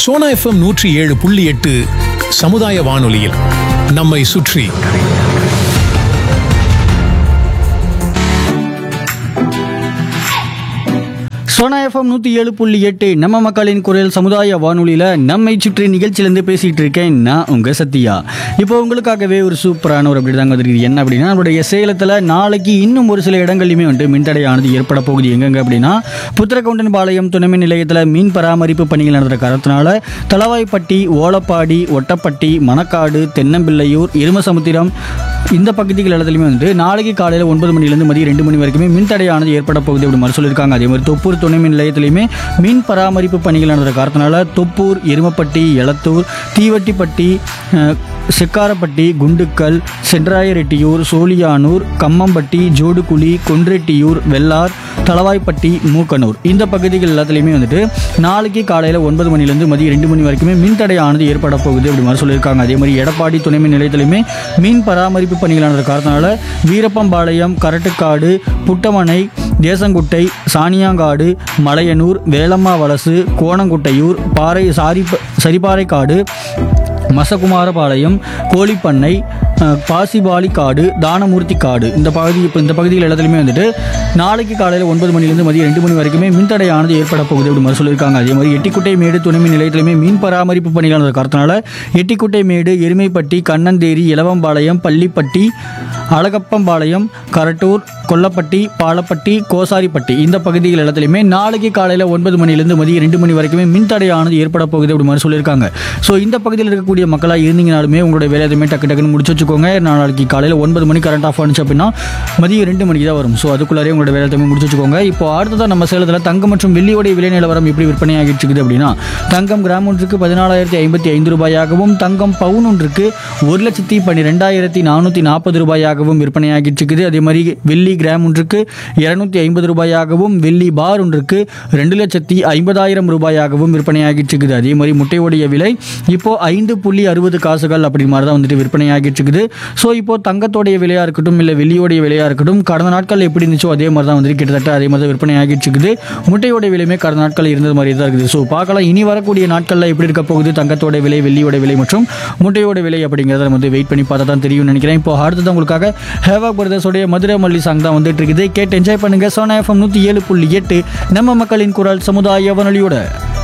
Sona FM நூற்றி ஏழு புள்ளி எட்டு சமுதாய வானொலியில் நம்மை சுற்றி சோனா எஃப்எம் நூற்றி ஏழு புள்ளி எட்டு நம்ம மக்களின் குரல் சமுதாய வானொலியில் நம்மை சுற்றி நிகழ்ச்சியிலேருந்து பேசிகிட்டு இருக்கேன் நான் உங்கள் சத்யா இப்போ உங்களுக்காகவே ஒரு சூப்பரான ஒரு அப்படி தாங்க வந்துருக்கு என்ன அப்படின்னா நம்மளுடைய சேலத்தில் நாளைக்கு இன்னும் ஒரு சில இடங்கள்லையுமே வந்துட்டு மின்தடையானது ஏற்பட போகுது எங்கெங்க அப்படின்னா புத்திரக்கவுண்டன் பாளையம் துணைமின் நிலையத்தில் மீன் பராமரிப்பு பணிகள் நடந்த காரணத்தினால தளவாய்ப்பட்டி ஓலப்பாடி ஒட்டப்பட்டி மணக்காடு தென்னம்பிள்ளையூர் இருமசமுத்திரம் இந்த பகுதிகள் எல்லாத்துலையுமே வந்து நாளைக்கு காலையில் ஒன்பது மணிலேருந்து மதியம் ரெண்டு மணி வரைக்குமே மின்தடையானது ஏற்பட போகுது அப்படி மாதிரி சொல்லியிருக்காங்க அதே மாதிரி தொப்பூர் துணை மின் நிலையத்திலையுமே மீன் பராமரிப்பு பணிகள் நடந்த காரணத்தினால தொப்பூர் எருமப்பட்டி எளத்தூர் தீவட்டிப்பட்டி அஹ், செக்காரப்பட்டி குண்டுக்கல் சென்றாயரெட்டியூர் சோழியானூர் கம்மம்பட்டி ஜோடுகுழி கொன்ரெட்டியூர் வெள்ளார் தளவாய்ப்பட்டி மூக்கனூர் இந்த பகுதிகள் எல்லாத்துலேயுமே வந்துட்டு நாளைக்கு காலையில் ஒன்பது மணிலேருந்து மதியம் ரெண்டு மணி வரைக்குமே மின்தடையானது ஏற்பட போகுது அப்படி மாதிரி சொல்லியிருக்காங்க அதே மாதிரி எடப்பாடி துணை மின் நிலையத்திலையுமே மீன் பராமரிப்பு பணிகள் நடந்த காரணத்தினால வீரப்பம்பாளையம் கரட்டுக்காடு புட்டமனை தேசங்குட்டை சாணியாங்காடு மலையனூர் வேலம்மா வலசு கோணங்குட்டையூர் பாறை சாரி சரிபாறைக்காடு மசகுமாரபாளையம் கோழிப்பண்ணை அஹ், பாசிபாலி காடு தானமூர்த்தி காடு இந்த பகுதி இப்போ இந்த பகுதிகள் எல்லாத்துலேயுமே வந்துட்டு நாளைக்கு காலையில் ஒன்பது மணிலேருந்து மதியம் ரெண்டு மணி வரைக்குமே மின்தடையானது ஏற்பட போகுது அப்படி மாதிரி சொல்லியிருக்காங்க அதே மாதிரி எட்டிக்குட்டை மேடு துணை மின் நிலையத்திலுமே மீன் பராமரிப்பு பணிகள் நடந்த காரணத்தினால எட்டிக்குட்டை மேடு எருமைப்பட்டி கண்ணந்தேரி இலவம்பாளையம் பள்ளிப்பட்டி அழகப்பம்பாளையம் கரட்டூர் கொல்லப்பட்டி பாலப்பட்டி கோசாரிப்பட்டி இந்த பகுதிகள் எல்லாத்துலையுமே நாளைக்கு காலையில் ஒன்பது மணிலேருந்து மதியம் ரெண்டு மணி வரைக்குமே மின்தடையானது ஏற்பட போகுது அப்படி மாதிரி சொல்லியிருக்காங்க ஸோ இந்த பகுதியில் இருக்கக்கூடிய மக்களாக இருந்தீங்கனாலுமே உங்களுடைய வேலை எதுவுமே டக்கு டக்குன்னு முடிச்சு வச்சுக்கோங்க நாளைக்கு காலையில் ஒன்பது மணி கரண்ட் ஆஃப் ஆனிச்சு அப்படின்னா மதியம் ரெண்டு மணிக்கு தான் வரும் ஸோ அதுக்குள்ளாரே உங்களோட வேலை எதுவுமே முடிச்சு வச்சுக்கோங்க இப்போ அடுத்ததான் நம்ம சேலத்தில் தங்கம் மற்றும் வெள்ளியோடைய விலை நிலவரம் எப்படி விற்பனையாகிட்டு இருக்குது அப்படின்னா தங்கம் கிராம் ஒன்றுக்கு பதினாலாயிரத்தி ஐம்பத்தி ஐந்து ரூபாயாகவும் தங்கம் பவுன் ஒன்றுக்கு ஒரு லட்சத்தி பன்னிரெண்டாயிரத்தி நானூற்றி நாற்பது ரூபாயாகவும் விற்பனையாகிட்டு இருக்குது அதே மாதிரி வெள்ளி கிராம் ஒன்றுக்கு இருநூத்தி ஐம்பது ரூபாயாகவும் வெள்ளி பார் ஒன்றுக்கு ரெண்டு லட்சத்தி ஐம்பதாயிரம் ரூபாயாகவும் விற்பனையாகிட்டு இருக்குது அதே மாதிரி முட்டையோடைய விலை இப்போ ஐந்து புள்ளி அறுபது காசுகள் அப்படி மாதிரி தான் வந்துட்டு விற்பனையாகிட்டு இருக்குது ஸோ இப்போ தங்கத்தோடைய விலையாக இருக்கட்டும் இல்லை வெள்ளியோடைய விலையாக இருக்கட்டும் கடந்த நாட்கள் எப்படி இருந்துச்சோ அதே மாதிரி தான் வந்துட்டு கிட்டத்தட்ட அதே மாதிரி தான் விற்பனையாகிட்டு இருக்குது முட்டையோடைய விலையுமே கடந்த நாட்கள் இருந்தது மாதிரி தான் இருக்குது ஸோ பார்க்கலாம் இனி வரக்கூடிய நாட்களில் எப்படி இருக்க போகுது தங்கத்தோட விலை வெள்ளியோட விலை மற்றும் முட்டையோட விலை அப்படிங்கிறத நம்ம வந்து வெயிட் பண்ணி பார்த்தா தான் தெரியும்னு நினைக்கிறேன் இப்போ அடுத்தது உங்களுக்காக ஹேவா பிரதர்ஸோடைய மதுரை மல்லி சாங் தான் வந்துட்டு இருக்குது கேட்டு என்ஜாய் பண்ணுங்க சோனா எஃப்எம் நூற்றி ஏழு புள்ளி எட்டு நம்ம மக்களின் குரல் சமுதாய வானொலியோட